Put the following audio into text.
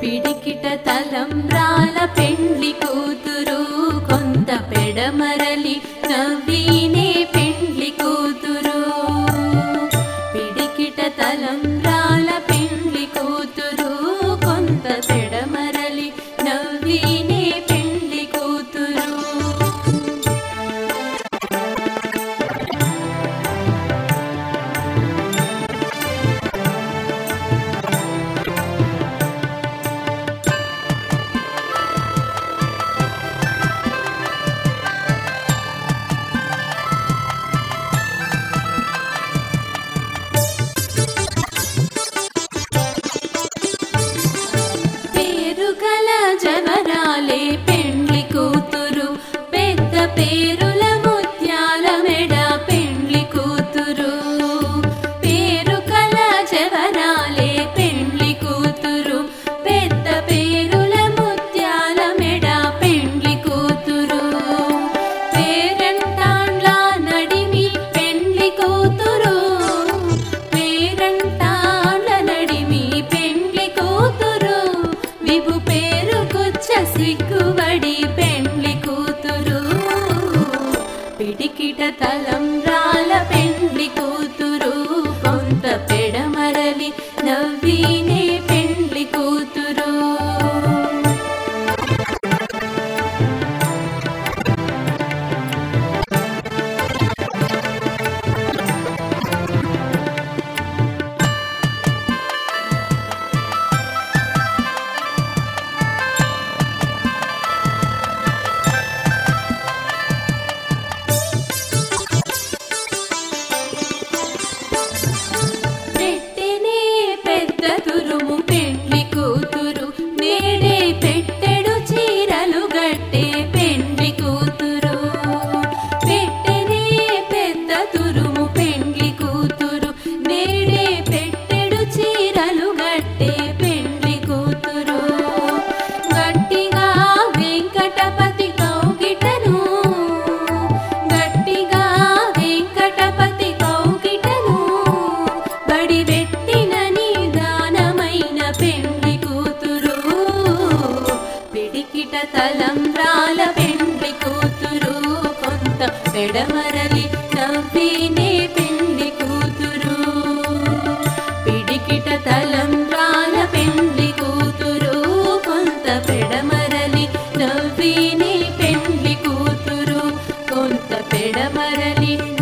పిడికిట తలంబ్రాల పెండ్లి కూతురు కొంత పెడమరలి నవ్వీనే పెండ్లి కూతురు పిడికిట తలంబ్రాల పెండ్లి కూతురు కొంత పెడమరలి నవ్వీనే పెండ్లి కూతురు పేరుగల జవరాలే పెండ్లి కూతురు పెద్ద పేరుల ముత్యాల మెడ పెండ్లి కూతురు పేరుగల జవరాలే పెండ్లి కూతురు పెద్ద పేరుల ముత్యాల మెడ పెండ్లి కూతురు పేరంటాండ్ల నడిమి పెండ్లి కూతురు పేరంటాండ్ల నడిమి పెండ్లి కూతురు విభు పేరు కుచ్చ సిగ్గుబడి పెండ్లి కూతురు పిడికిట తలంబ్రాల పెండ్లి కూతురు కొంత పెడమరలి నవ్వీనే పెండ్లి కూతురు పెట్టెనే పెద్ద తురుము పెండ్లి కూతురు నేడే పెట్టెడు చీరలు గట్టే పెండ్లి కూతురు పెట్టెనే పెద్ద తురుము పెండ్లి కూతురు నేడే పెట్టెడు చీరలు గట్టే పెండ్లి కూతురు గట్టిగా వెంకటపతి కౌగిటను గట్టిగా వెంకటపతి కౌగిటను బడి పెట్టిన నిదానమైన పెండ్లి కూతురు పిడికిట తలంబ్రాల పెండ్లి కూతురు కొంత పెడమరలి నవ్వినే పెండ్లి కూతురు పిడికిట తలంబ్రాల పెండ్లి కూతురు కొంత పెడమరలి నవ్వినే పెండ్లి కూతురు కొంత పెడమరలి